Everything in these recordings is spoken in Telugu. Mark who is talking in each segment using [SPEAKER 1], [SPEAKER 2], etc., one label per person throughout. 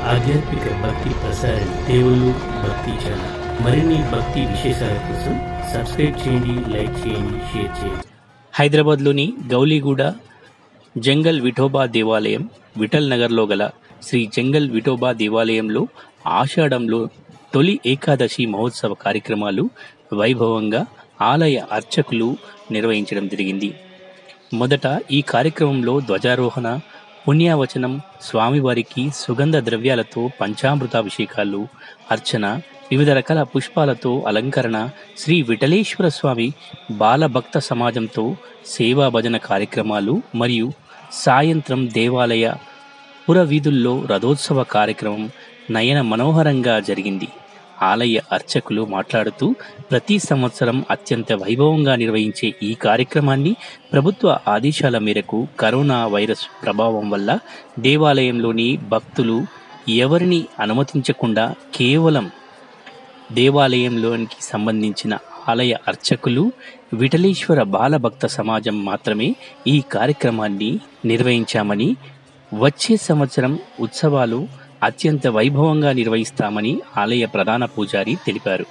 [SPEAKER 1] ఆధ్యాత్మిక భక్తి ప్రసారం దేవుళ్ళు భక్తి ఛానల్ మరిన్ని భక్తి విశేషాల కోసం సబ్స్క్రైబ్ చేయండి లైక్ చేయండి షేర్ చేయండి
[SPEAKER 2] హైదరాబాద్లోని గౌలీగూడ జంగల్ విఠోబా దేవాలయం విఠల్ నగర్లో గల శ్రీ జంగల్ విఠోబా దేవాలయంలో ఆషాఢంలో తొలి ఏకాదశి మహోత్సవ కార్యక్రమాలు వైభవంగా ఆలయ అర్చకులు నిర్వహించడం జరిగింది మొదట ఈ కార్యక్రమంలో ధ్వజారోహణ పుణ్యావచనం స్వామివారికి సుగంధ ద్రవ్యాలతో పంచామృతాభిషేకాలు అర్చన వివిధ రకాల పుష్పాలతో అలంకరణ శ్రీ విఠలేశ్వర స్వామి బాలభక్త సమాజంతో సేవా భజన కార్యక్రమాలు మరియు సాయంత్రం దేవాలయ పురవీధుల్లో రథోత్సవ కార్యక్రమం నయన మనోహరంగా జరిగింది ఆలయ అర్చకులు మాట్లాడుతూ ప్రతి సంవత్సరం అత్యంత వైభవంగా నిర్వహించే ఈ కార్యక్రమాన్ని ప్రభుత్వ ఆదేశాల మేరకు కరోనా వైరస్ ప్రభావం వల్ల దేవాలయంలోని భక్తులు ఎవరిని అనుమతించకుండా కేవలం దేవాలయంలోనికి సంబంధించిన ఆలయ అర్చకులు విఠలేశ్వర బాలభక్త సమాజం మాత్రమే ఈ కార్యక్రమాన్ని నిర్వహించామని వచ్చే సంవత్సరం ఉత్సవాలు అత్యంత వైభవంగా నిర్వహిస్తామని ఆలయ ప్రధాన పూజారి తెలిపారు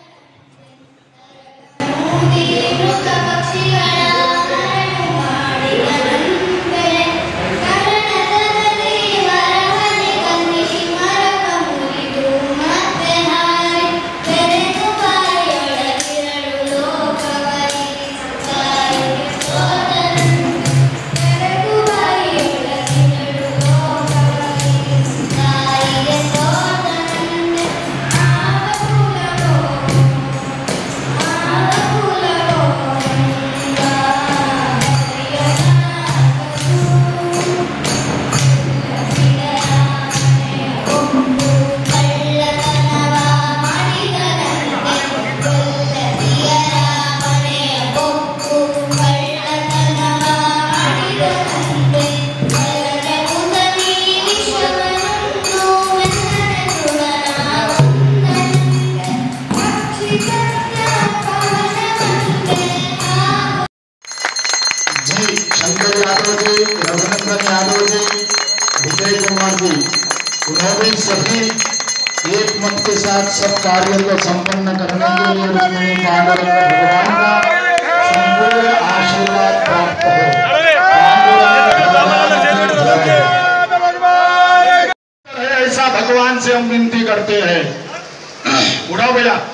[SPEAKER 3] जी शंकर यादव जी रघुनंदन यादव जी विजय कुमार जी उन्होंने सभी एक मत के साथ सब कार्यों को संपन्न करने के लिए रुक्मिणी पांडुरंग भगवान का संपूर्ण आशीर्वाद प्राप्त हो पांडुरंग भगवान की जय। ऐसा भगवान से हम विनती करते हैं उठाओ भैया